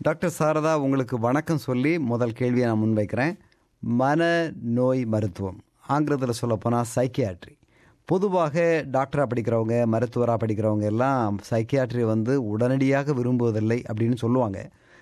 doctor Saradha உங்களுக்கு வணக்கம் சொல்லி முதல் கேள்வியை நான் முன்வைக்கிறேன் மனநோய் மருத்துவம் ஆங்கிலத்தில் சொல்லப்போனால் சைக்கியாட்ரி பொதுவாக டாக்டராக படிக்கிறவங்க மருத்துவராக படிக்கிறவங்க எல்லாம் சைக்கியாட்ரி வந்து உடனடியாக விரும்புவதில்லை அப்படின்னு சொல்லுவாங்க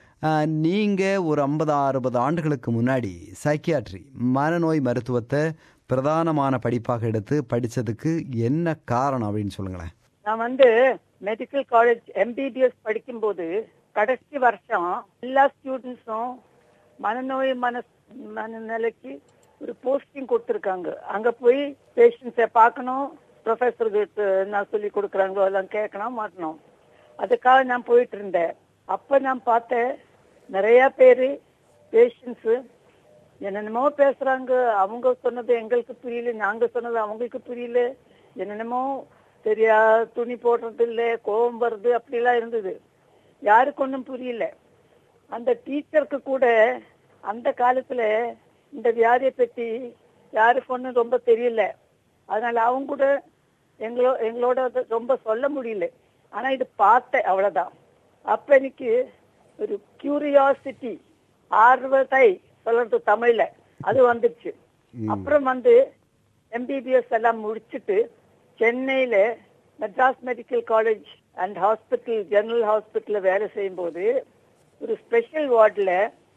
நீங்கள் ஒரு ஐம்பது அறுபது ஆண்டுகளுக்கு முன்னாடி சைக்கியாட்ரி மனநோய் மருத்துவத்தை பிரதானமான படிப்பாக எடுத்து படித்ததுக்கு என்ன காரணம் அப்படின்னு சொல்லுங்களேன் நான் வந்து மெடிக்கல் காலேஜ் எம்பிபிஎஸ் படிக்கும்போது கடைசி வருஷம் எல்லா ஸ்டூடெண்ட்ஸும் மனநோய் மன மனநிலைக்கு ஒரு போஸ்டிங் கொடுத்துருக்காங்க அங்க போய் பேஷண்ட்ஸை பார்க்கணும் ப்ரொஃபஸருக்கு என்ன சொல்லி கொடுக்குறாங்களோ எல்லாம் கேட்கணும் மாட்டணும் அதுக்காக நான் போயிட்டு இருந்தேன் அப்ப நான் பார்த்தேன் நிறைய பேரு பேஷண்ட்ஸ் என்னென்னமோ பேசுறாங்க அவங்க சொன்னது எங்களுக்கு புரியல நாங்க சொன்னது அவங்களுக்கு புரியல என்னென்னமோ சரியா துணி போடுறது இல்ல கோபம் வருது அப்படிலாம் இருந்தது யாருக்கு ஒன்றும் புரியல அந்த டீச்சருக்கு கூட அந்த காலத்துல இந்த வியாதியை பத்தி யாருக்கு ஒன்றும் ரொம்ப தெரியல அதனால அவங்க கூட எங்களோ எங்களோட அது ரொம்ப சொல்ல முடியல ஆனா இது பார்த்தேன் அவ்வளவுதான் அப்ப எனக்கு ஒரு கியூரியாசிட்டி ஆர்வத்தை சொல்றது தமிழ்ல அது வந்துச்சு அப்புறம் வந்து எம்பிபிஎஸ் எல்லாம் முடிச்சுட்டு சென்னையில Madras medical college and hospital general ஹாஸ்பிட்டல்ல வேலை செய்யும்போது ஒரு ஸ்பெஷல் வார்டுல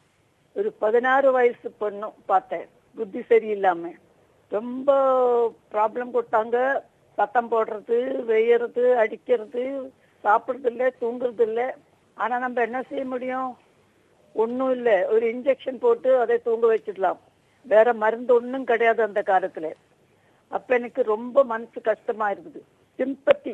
ஒரு பதினாறு வயசு பொண்ணும் பார்த்தேன் புத்தி சரியில்லாம ரொம்ப ப்ராப்ளம் கொடுத்தாங்க சத்தம் போடுறது வெய்யறது அடிக்கிறது சாப்பிடுறது இல்ல தூங்குறது இல்ல ஆனா நம்ம என்ன செய்ய முடியும் ஒண்ணும் இல்ல ஒரு இன்ஜெக்ஷன் போட்டு அதை தூங்க வச்சிடலாம் வேற மருந்து ஒண்ணும் கிடையாது அந்த காலத்துல அப்ப எனக்கு ரொம்ப மனசு கஷ்டமா இருக்குது சிம்பத்தி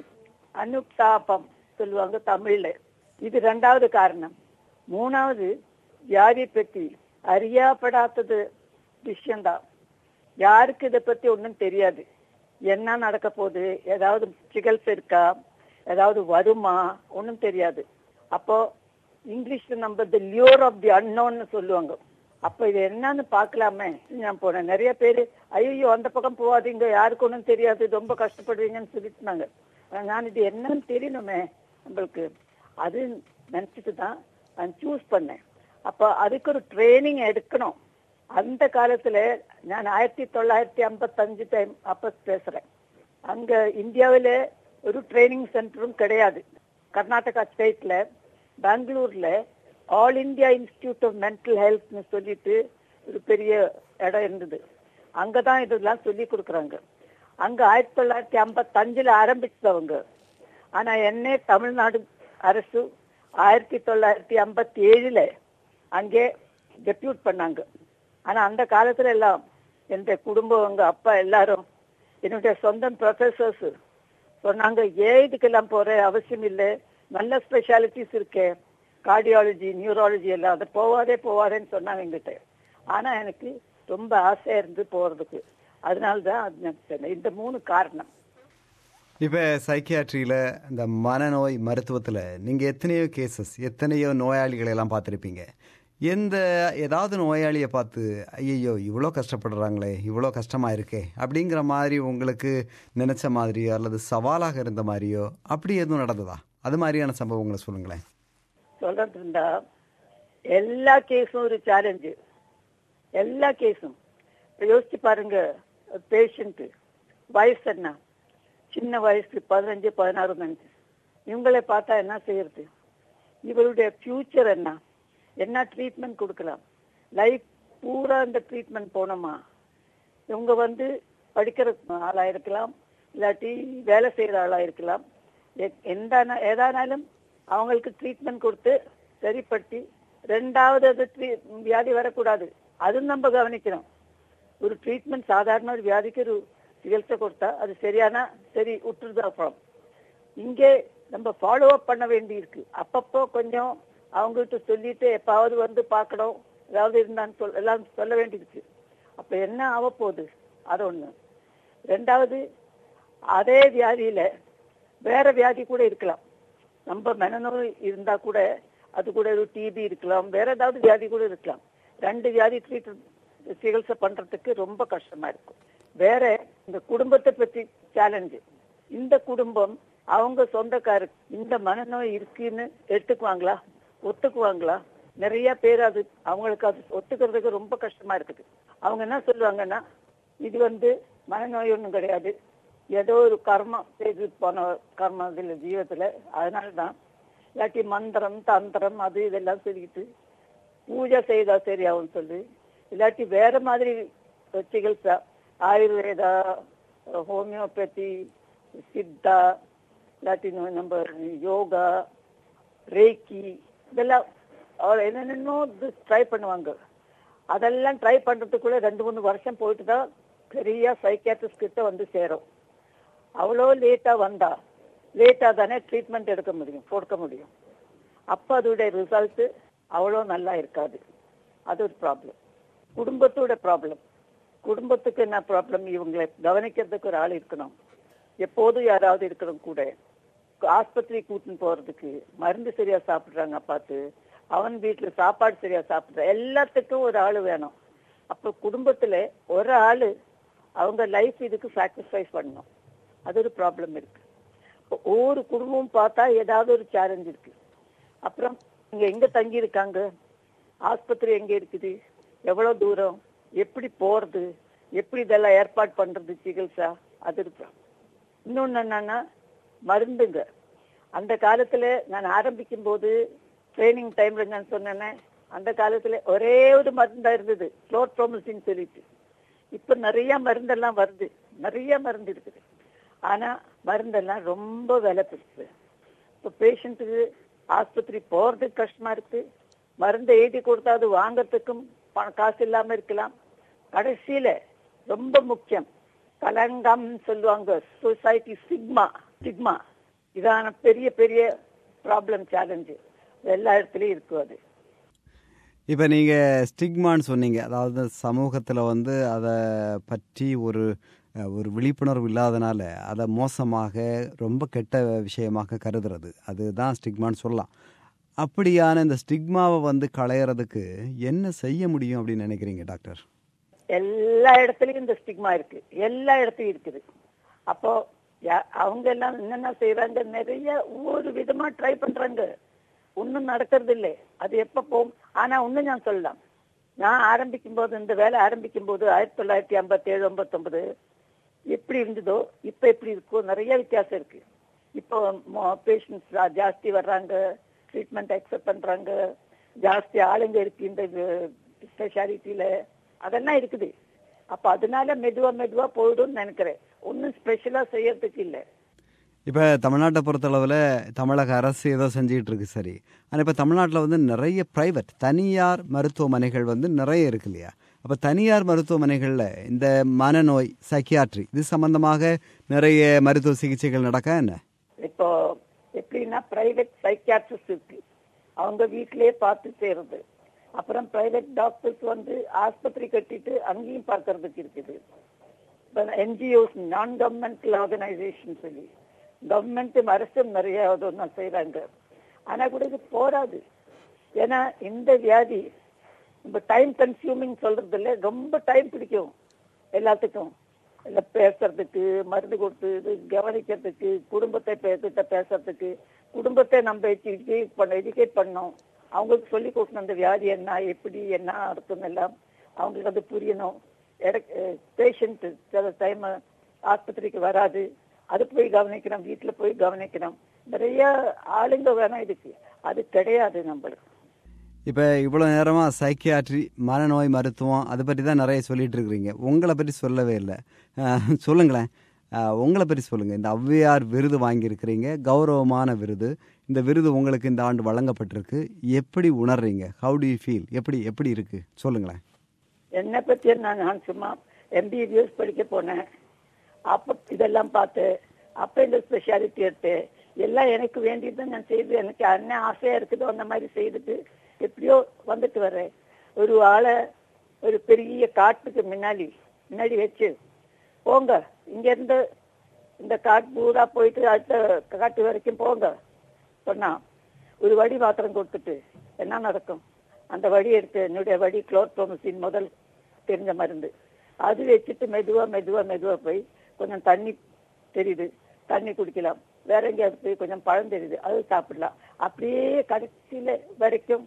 அனுதாபம் சொல்லுவாங்க தமிழ்ல இது ரெண்டாவது காரணம் மூணாவது வியாதி பத்தி அறியாப்படாதது விஷயம்தான் யாருக்கு இதை பத்தி ஒண்ணும் தெரியாது என்ன நடக்க போகுது ஏதாவது சிகிச்சை இருக்கா ஏதாவது வருமா ஒண்ணும் தெரியாது அப்போ இங்கிலீஷ்ல நம்ம தி லியோர் ஆஃப் தி அன்னோன்னு சொல்லுவாங்க அப்ப இது என்னன்னு பாக்கலாமே நான் போனேன் நிறைய பேரு ஐயோ அந்த பக்கம் போகாதீங்க யாருக்கு ஒண்ணும் தெரியாது ரொம்ப கஷ்டப்படுவீங்கன்னு சொல்லிட்டுனாங்க நான் இது என்னன்னு தெரியணுமே நம்மளுக்கு அது நினைச்சிட்டு தான் நான் சூஸ் பண்ணேன் அப்ப அதுக்கு ஒரு ட்ரைனிங் எடுக்கணும் அந்த காலத்துல நான் ஆயிரத்தி தொள்ளாயிரத்தி ஐம்பத்தஞ்சு டைம் அப்ப பேசுறேன் அங்க இந்தியாவில ஒரு ட்ரைனிங் சென்டரும் கிடையாது கர்நாடகா ஸ்டேட்ல பெங்களூர்ல all India institute of mental ஹெல்த்னு சொல்லிட்டு ஒரு பெரிய இடம் இருந்தது அங்கதான் இதெல்லாம் சொல்லி கொடுக்குறாங்க அங்க ஆயிரத்தி தொள்ளாயிரத்தி ஐம்பத்தஞ்சுல ஆரம்பிச்சவங்க ஆனா என்ன தமிழ்நாடு அரசு ஆயிரத்தி தொள்ளாயிரத்தி ஐம்பத்தி ஏழுல அங்கே டெபியூட் பண்ணாங்க ஆனா அந்த காலத்துல எல்லாம் எந்த குடும்பம் எங்க அப்பா எல்லாரும் என்னுடைய சொந்த ப்ரொஃபசர்ஸ் சொன்னாங்க ஏன் இதுக்கெல்லாம் போற அவசியம் இல்லை நல்ல ஸ்பெஷாலிட்டிஸ் இருக்கே கார்டியாலஜி நியூராலஜி எல்லாம் அது போவாதே போவாதேன்னு சொன்னாங்க எங்கிட்ட ஆனா எனக்கு ரொம்ப ஆசையா இருந்து போறதுக்கு அதனாலதான் அது நான் சொன்னேன் இந்த மூணு காரணம் இப்போ சைக்கியாட்ரியில் இந்த மனநோய் மருத்துவத்தில் நீங்கள் எத்தனையோ கேசஸ் எத்தனையோ நோயாளிகளை எல்லாம் பார்த்துருப்பீங்க எந்த ஏதாவது நோயாளியை பார்த்து ஐயையோ இவ்வளோ கஷ்டப்படுறாங்களே இவ்வளோ கஷ்டமாக இருக்கே அப்படிங்கிற மாதிரி உங்களுக்கு நினச்ச மாதிரியோ அல்லது சவாலாக இருந்த மாதிரியோ அப்படி எதுவும் நடந்ததா அது மாதிரியான சம்பவங்களை சொல்லுங்களேன் சொல்றது இருந்தா எல்லா கேஸும் ஒரு சேலஞ்சு எல்லா கேஸும் இப்ப யோசிச்சு பாருங்க பேஷண்ட் வயசு என்ன சின்ன வயசு பதினஞ்சு பதினாறு நினைச்சு இவங்களை பார்த்தா என்ன செய்யறது இவருடைய ஃபியூச்சர் என்ன என்ன ட்ரீட்மெண்ட் கொடுக்கலாம் லைஃப் பூரா இந்த ட்ரீட்மெண்ட் போனோமா இவங்க வந்து படிக்கிற ஆளா இருக்கலாம் இல்லாட்டி வேலை செய்யற ஆளா இருக்கலாம் எ- எந்த ஏதானாலும் அவங்களுக்கு ட்ரீட்மெண்ட் கொடுத்து சரிப்படுத்தி ரெண்டாவது அது ட்ரீ- வியாதி வரக்கூடாது அதுவும் நம்ம கவனிக்கணும் ஒரு ட்ரீட்மெண்ட் சாதாரண ஒரு வியாதிக்கு ஒரு சிகிச்சை கொடுத்தா அது சரியானா சரி விட்டுருது அப்புறம் இங்கே நம்ம ஃபாலோ அப் பண்ண வேண்டி இருக்கு அப்பப்போ கொஞ்சம் அவங்ககிட்ட சொல்லிட்டு எப்பாவது வந்து பார்க்கணும் ஏதாவது இருந்தான்னு சொல் எல்லாம் சொல்ல வேண்டியிருக்கு அப்ப என்ன ஆக போகுது அது ஒண்ணு ரெண்டாவது அதே வியாதியில வேற வியாதி கூட இருக்கலாம் நம்ம மனநோய் இருந்தா கூட அது கூட ஒரு டிபி இருக்கலாம் வேற ஏதாவது வியாதி கூட இருக்கலாம் ரெண்டு வியாதி ட்ரீட் சிகிச்சை பண்றதுக்கு ரொம்ப கஷ்டமா இருக்கும் வேற இந்த குடும்பத்தை பத்தி சேலஞ்சு இந்த குடும்பம் அவங்க சொந்தக்காரு இந்த மனநோய் இருக்குன்னு எடுத்துக்குவாங்களா ஒத்துக்குவாங்களா நிறைய பேர் அது அவங்களுக்கு அது ஒத்துக்கிறதுக்கு ரொம்ப கஷ்டமா இருக்குது அவங்க என்ன சொல்லுவாங்கன்னா இது வந்து மனநோய் ஒன்றும் கிடையாது ஏதோ ஒரு கர்மம் செய்து போன கர்மம் இதுல ஜீவத்துல அதனால தான் இல்லாட்டி மந்திரம் தந்திரம் அது இதெல்லாம் சொல்லிக்கிட்டு பூஜை செய்தா சரியாகும் சொல்லு இல்லாட்டி வேற மாதிரி சிகிச்சை ஆயுர்வேதா ஹோமியோபதி சித்தா இல்லாட்டி நம்ம யோகா ரேக்கி இதெல்லாம் அவர் என்னென்னோ ட்ரை பண்ணுவாங்க அதெல்லாம் ட்ரை பண்றதுக்குள்ள ரெண்டு மூணு வருஷம் போயிட்டு தான் பெரிய சைக்கியாட்ரிஸ்ட் கிட்ட வந்து சேரும் அவ்வளோ லேட்டா வந்தா லேட்டா தானே ட்ரீட்மெண்ட் எடுக்க முடியும் கொடுக்க முடியும் அப்ப அதோட ரிசல்ட் அவ்வளோ நல்லா இருக்காது அது ஒரு ப்ராப்ளம் குடும்பத்தோட ப்ராப்ளம் குடும்பத்துக்கு என்ன ப்ராப்ளம் இவங்களை கவனிக்கிறதுக்கு ஒரு ஆள் இருக்கணும் எப்போதும் யாராவது இருக்கணும் கூட ஆஸ்பத்திரி கூட்டின்னு போறதுக்கு மருந்து சரியா சாப்பிடுறாங்க பார்த்து அவன் வீட்டுல சாப்பாடு சரியா சாப்பிடுற எல்லாத்துக்கும் ஒரு ஆள் வேணும் அப்ப குடும்பத்துல ஒரு ஆளு அவங்க லைஃப் இதுக்கு சாக்ரிஃபைஸ் பண்ணணும் அது ஒரு ப்ராப்ளம் இருக்கு இப்போ ஒவ்வொரு குடும்பமும் பார்த்தா ஏதாவது ஒரு சேலஞ்ச் இருக்கு அப்புறம் இங்க எங்க தங்கி இருக்காங்க ஆஸ்பத்திரி எங்க இருக்குது எவ்வளவு தூரம் எப்படி போறது எப்படி இதெல்லாம் ஏற்பாடு பண்றது சிகிச்சை அது இருக்கு இன்னொன்னு என்னன்னா மருந்துங்க அந்த காலத்துல நான் ஆரம்பிக்கும் போது ட்ரைனிங் டைம்ல நான் சொன்னேனே அந்த காலத்துல ஒரே ஒரு மருந்தா இருந்தது குளோட்ரோமசின்னு சொல்லிட்டு இப்ப நிறைய மருந்தெல்லாம் வருது நிறைய மருந்து இருக்குது ஆனா மருந்தெல்லாம் ரொம்ப விலை பெருசு இப்போ பேஷண்ட்டுக்கு ஆஸ்பத்திரி போறதுக்கு கஷ்டமா இருக்கு மருந்தை எழுதி கொடுத்தா அது வாங்கறதுக்கும் பண- காசு இல்லாம இருக்கலாம் கடைசியில ரொம்ப முக்கியம் கலங்கம் சொல்லுவாங்க சொசைட்டி சிக்மா சிக்மா இதான பெரிய பெரிய ப்ராப்ளம் சேலஞ்சு எல்லா இடத்துலயும் இருக்கும் அது இப்போ நீங்கள் ஸ்டிக்மான்னு சொன்னீங்க அதாவது சமூகத்தில் வந்து அதை பற்றி ஒரு அஹ், ஒரு விழிப்புணர்வு இல்லாதனால அதை மோசமாக ரொம்ப கெட்ட விஷயமாக கருதுறது அதுதான் ஸ்டிக்மான்னு சொல்லலாம் அப்படியான இந்த ஸ்டிக்மாவை வந்து களையிறதுக்கு என்ன செய்ய முடியும் அப்படின்னு நினைக்கிறீங்க டாக்டர் எல்லா இடத்துலயும் இந்த ஸ்டிக்மா இருக்கு எல்லா இடத்துலயும் இருக்குது அப்போ யா- அவங்க எல்லாம் என்னென்ன செய்யறாங்க நிறைய ஒவ்வொரு விதமா ட்ரை பண்றாங்க ஒண்ணும் நடக்கிறது இல்லை அது எப்ப போகும் ஆனா ஒண்ணு நான் சொல்லலாம் நான் ஆரம்பிக்கும் போது இந்த வேலை ஆரம்பிக்கும் போது ஆயிரத்தி தொள்ளாயிரத்தி ஐம்பத்தி ஏழு ஐம்பத்தொன்பது எப்படி இருந்ததோ இப்ப எப்படி இருக்கோ நிறைய வித்தியாசம் இருக்கு இப்போ பேஷண்ட்ஸ் ஜாஸ்தி வர்றாங்க ட்ரீட்மெண்ட் அக்செப்ட் பண்றாங்க ஜாஸ்தி ஆளுங்க இருக்கு இந்த ஸ்பெஷாலிட்டியில அதெல்லாம் இருக்குது அப்ப அதனால மெதுவா மெதுவா போயிடும்னு நினைக்கிறேன் ஒன்னும் ஸ்பெஷலா செய்யறதுக்கு இல்லை இப்போ தமிழ்நாட்டை பொறுத்தளவில் தமிழக அரசு ஏதோ செஞ்சுக்கிட்டு இருக்கு சரி ஆனால் இப்போ தமிழ்நாட்டில் வந்து நிறைய ப்ரைவேட் தனியார் மருத்துவமனைகள் வந்து நிறைய இருக்கு இல்லையா அப்போ தனியார் மருத்துவமனைகளில் இந்த மனநோய் சைக்கியாட்ரி இது சம்பந்தமாக நிறைய மருத்துவ சிகிச்சைகள் நடக்க என்ன இப்போ எப்படின்னா பிரைவேட் சைக்கியாட்ரிஸ்ட் இருக்கு அவங்க வீட்டிலேயே பார்த்து செய்யறது அப்புறம் பிரைவேட் டாக்டர்ஸ் வந்து ஆஸ்பத்திரி கட்டிட்டு அங்கேயும் பார்க்கறதுக்கு இருக்குது என்ஜிஓஸ் நான் கவர்மெண்டல் ஆர்கனைசேஷன் சொல்லி கவர்மெண்ட் அரசும் நிறைய ஒன்று செய்யறாங்க ஆனா கூட இது போராது ஏன்னா இந்த வியாதி நம்ம டைம் கன்சியூமிங் சொல்றது இல்ல ரொம்ப டைம் பிடிக்கும் எல்லாத்துக்கும் இல்ல பேசுறதுக்கு மருந்து கொடுத்து இது கவனிக்கிறதுக்கு குடும்பத்தை பேசிட்ட பேசுறதுக்கு குடும்பத்தை நம்ம எஜுகேட் பண்ண எஜுகேட் பண்ணோம் அவங்களுக்கு சொல்லி கொடுக்கணும் அந்த வியாதி என்ன எப்படி என்ன அர்த்தம் எல்லாம் அவங்களுக்கு அது புரியணும் பேஷண்ட் சில டைம் ஆஸ்பத்திரிக்கு வராது அது போய் கவனிக்கணும் வீட்டுல போய் கவனிக்கணும் நிறைய ஆளுங்க வேணாம் இதுக்கு அது கிடையாது நம்மளுக்கு இப்போ இவ்வளோ நேரமாக சைக்கியாட்ரி மனநோய் மருத்துவம் அதை பற்றி தான் நிறைய சொல்லிட்டு இருக்கிறீங்க உங்களை பற்றி சொல்லவே இல்லை அஹ், சொல்லுங்களேன் அஹ், உங்களை பற்றி சொல்லுங்கள் இந்த ஔவையார் விருது வாங்கியிருக்கிறீங்க கௌரவமான விருது இந்த விருது உங்களுக்கு இந்த ஆண்டு வழங்கப்பட்டிருக்கு எப்படி உணர்றீங்க ஹவு டு யூ ஃபீல் எப்படி எப்படி இருக்கு சொல்லுங்களேன் என்னை பத்தி நான் நான் சும்மா எம்பிபிஎஸ் படிக்க போனேன் அப்ப இதெல்லாம் பார்த்து அப்ப இந்த ஸ்பெஷாலிட்டி எடுத்து எல்லாம் எனக்கு வேண்டியது நான் செய்து எனக்கு என்ன ஆசையா இருக்குதோ அந்த மாதிரி செய்துட்டு எப்படியோ வந்துட்டு வர்றேன் ஒரு ஆளை ஒரு பெரிய காட்டுக்கு முன்னாடி முன்னாடி வச்சு போங்க இங்க இருந்து இந்த காட்டு பூரா போயிட்டு அடுத்த காட்டு வரைக்கும் போங்க சொன்னா ஒரு வடி மாத்திரம் கொடுத்துட்டு என்ன நடக்கும் அந்த வடி எடுத்து என்னுடைய வடி குளோர்டோமசின் முதல் தெரிஞ்ச மருந்து அது வச்சுட்டு மெதுவா மெதுவா மெதுவா போய் கொஞ்சம் தண்ணி தெரியுது தண்ணி குடிக்கலாம் வேற எங்கேயாவது போய் கொஞ்சம் பழம் தெரியுது அது சாப்பிடலாம் அப்படியே கடைசியில வரைக்கும்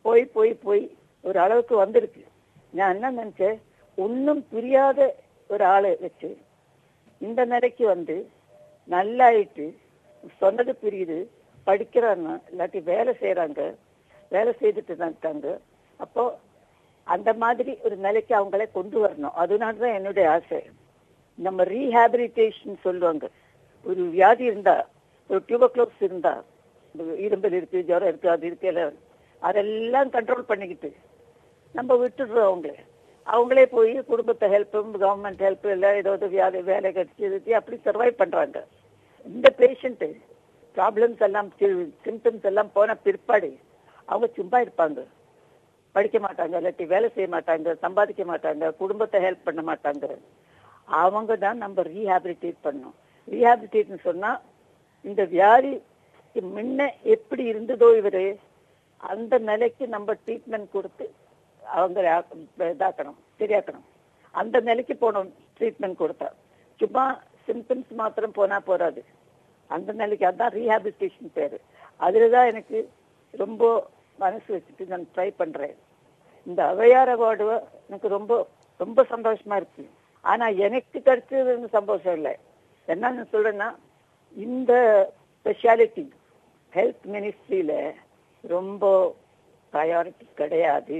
போய் போய் போய் ஒரு அளவுக்கு வந்திருக்கு நான் என்ன நினைச்சேன் ஒன்றும் புரியாத ஒரு ஆளை வச்சு இந்த நிலைக்கு வந்து நல்லாயிட்டு சொன்னது புரியுது படிக்கிறாங்க இல்லாட்டி வேலை செய்யறாங்க வேலை செய்துட்டு தான் இருக்காங்க அப்போ அந்த மாதிரி ஒரு நிலைக்கு அவங்களே கொண்டு வரணும் அதனால தான் என்னுடைய ஆசை நம்ம ரீஹாபிலிட்டேஷன் சொல்லுவாங்க ஒரு வியாதி இருந்தா ஒரு டியூபக்ளோஸ் இருந்தா இரும்பல் இருக்கு ஜுரம் இருக்கு அது இருக்கு எல்லாம் அதெல்லாம் கண்ட்ரோல் பண்ணிக்கிட்டு நம்ம விட்டுடுறோம் அவங்களே அவங்களே போய் குடும்பத்தை ஹெல்ப்பும் கவர்மெண்ட் ஹெல்ப் எல்லாம் ஏதாவது வியாதி வேலை கிடைச்சி அப்படி சர்வைவ் பண்றாங்க இந்த பேஷண்ட் ப்ராப்ளம்ஸ் எல்லாம் சிம்டம்ஸ் எல்லாம் போன பிற்பாடு அவங்க சும்மா இருப்பாங்க படிக்க மாட்டாங்க இல்லாட்டி வேலை செய்ய மாட்டாங்க சம்பாதிக்க மாட்டாங்க குடும்பத்தை ஹெல்ப் பண்ண மாட்டாங்க அவங்க தான் நம்ம ரீஹாபிலிட்டேட் பண்ணணும் ரீஹாபிலிட்டேட்னு சொன்னா இந்த வியாதி முன்ன எப்படி இருந்ததோ இவரு அந்த நிலைக்கு நம்ம ட்ரீட்மெண்ட் கொடுத்து அவங்க இதாக்கணும் சரியாக்கணும் அந்த நிலைக்கு போகணும் ட்ரீட்மெண்ட் கொடுத்தா சும்மா சிம்டம்ஸ் மாத்திரம் போனா போறாது அந்த நிலைக்கு அதான் ரீஹாபிலிட்டேஷன் பேரு அதுலதான் எனக்கு ரொம்ப மனசு வச்சுட்டு நான் ட்ரை பண்றேன் இந்த அவையார் அவார்டு எனக்கு ரொம்ப ரொம்ப சந்தோஷமா இருக்கு ஆனா எனக்கு கிடைச்சது சந்தோஷம் இல்லை என்னன்னு சொல்றேன்னா இந்த ஸ்பெஷாலிட்டி ஹெல்த் மினிஸ்ட்ரியில ரொம்ப ப்ரையாரிட்டி கிடையாது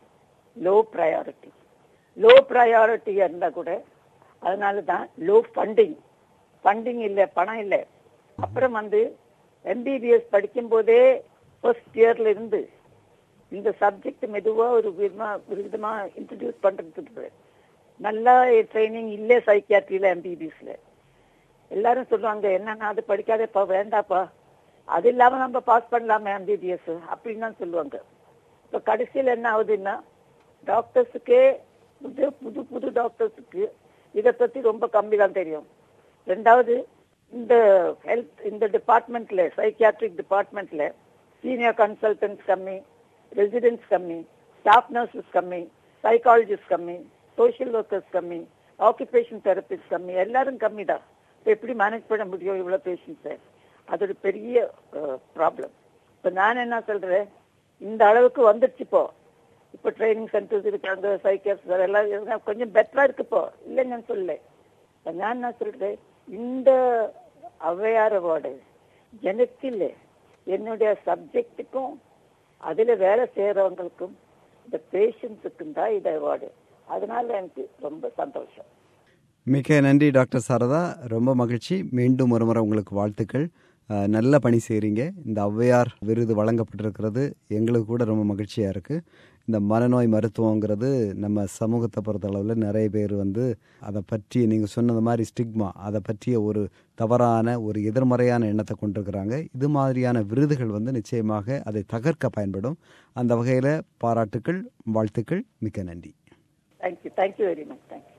லோ ப்ரையாரிட்டி லோ ப்ரையாரிட்டி இருந்தா கூட அதனால தான் லோ ஃபண்டிங் ஃபண்டிங் இல்லை பணம் இல்லை அப்புறம் வந்து எம்பிபிஎஸ் படிக்கும் போதே ஃபர்ஸ்ட் இயர்ல இருந்து இந்த சப்ஜெக்ட் மெதுவா ஒரு விதமா ஒரு விதமா இன்ட்ரடியூஸ் பண்றதுக்கு நல்லா ட்ரைனிங் இல்லை சைக்கியாட்ரியில எம்பிபிஎஸ்ல எல்லாரும் சொல்லுவாங்க என்னன்னா அது படிக்காதப்பா வேண்டாப்பா அது இல்லாம நம்ம பாஸ் பண்ணலாமே எம்பிபிஎஸ் அப்படின்னு தான் சொல்லுவாங்க இப்ப கடைசியில் என்ன ஆகுதுன்னா டாக்டர்ஸுக்கே புது புது புது டாக்டர்ஸுக்கு இதை பத்தி ரொம்ப கம்மி தான் தெரியும் ரெண்டாவது இந்த ஹெல்த் இந்த டிபார்ட்மெண்ட்ல சைக்கியாட்ரிக் டிபார்ட்மெண்ட்ல சீனியர் கன்சல்டன்ஸ் கம்மி ரெசிடென்ட்ஸ் கம்மி ஸ்டாஃப் நர்சஸ் கம்மி சைக்காலஜிஸ்ட் கம்மி சோஷியல் ஒர்க்கர்ஸ் கம்மி ஆக்குபேஷன் தெரபிஸ்ட் கம்மி எல்லாரும் கம்மி தான் இப்போ எப்படி மேனேஜ் பண்ண முடியும் இவ்வளோ பேஷண்ட்ஸை அது ஒரு பெரிய ப்ராப்ளம் இப்போ நான் என்ன சொல்றேன் இந்த அளவுக்கு வந்துடுச்சு இப்போ இப்போ ட்ரைனிங் சென்டர்ஸ் இருக்காங்க சைக்கியாட்ரிஸ்ட் எல்லாம் கொஞ்சம் பெட்டரா இருக்கு இப்போ இல்லைன்னு சொல்லல நான் என்ன சொல்றேன் இந்த ஔவையார் அவார்டு எனக்கு இல்லை என்னுடைய சப்ஜெக்டுக்கும் அதுல வேலை செய்யறவங்களுக்கும் இந்த பேஷண்ட்ஸுக்கும் தான் இது அவார்டு அதனால எனக்கு ரொம்ப சந்தோஷம் மிக நன்றி டாக்டர் சாரதா ரொம்ப மகிழ்ச்சி மீண்டும் ஒரு முறை உங்களுக்கு வாழ்த்துக்கள் நல்ல பணி செய்கிறீங்க இந்த ஔவையார் விருது வழங்கப்பட்டிருக்கிறது எங்களுக்கு கூட ரொம்ப மகிழ்ச்சியாக இருக்குது இந்த மனநோய் மருத்துவங்கிறது நம்ம சமூகத்தை பொறுத்தளவில் நிறைய பேர் வந்து அதை பற்றி நீங்கள் சொன்னது மாதிரி ஸ்டிக்மா அதை பற்றிய ஒரு தவறான ஒரு எதிர்மறையான எண்ணத்தை கொண்டிருக்கிறாங்க இது மாதிரியான விருதுகள் வந்து நிச்சயமாக அதை தகர்க்க பயன்படும் அந்த வகையில் பாராட்டுக்கள் வாழ்த்துக்கள் மிக்க நன்றி thank you thank you very much thank you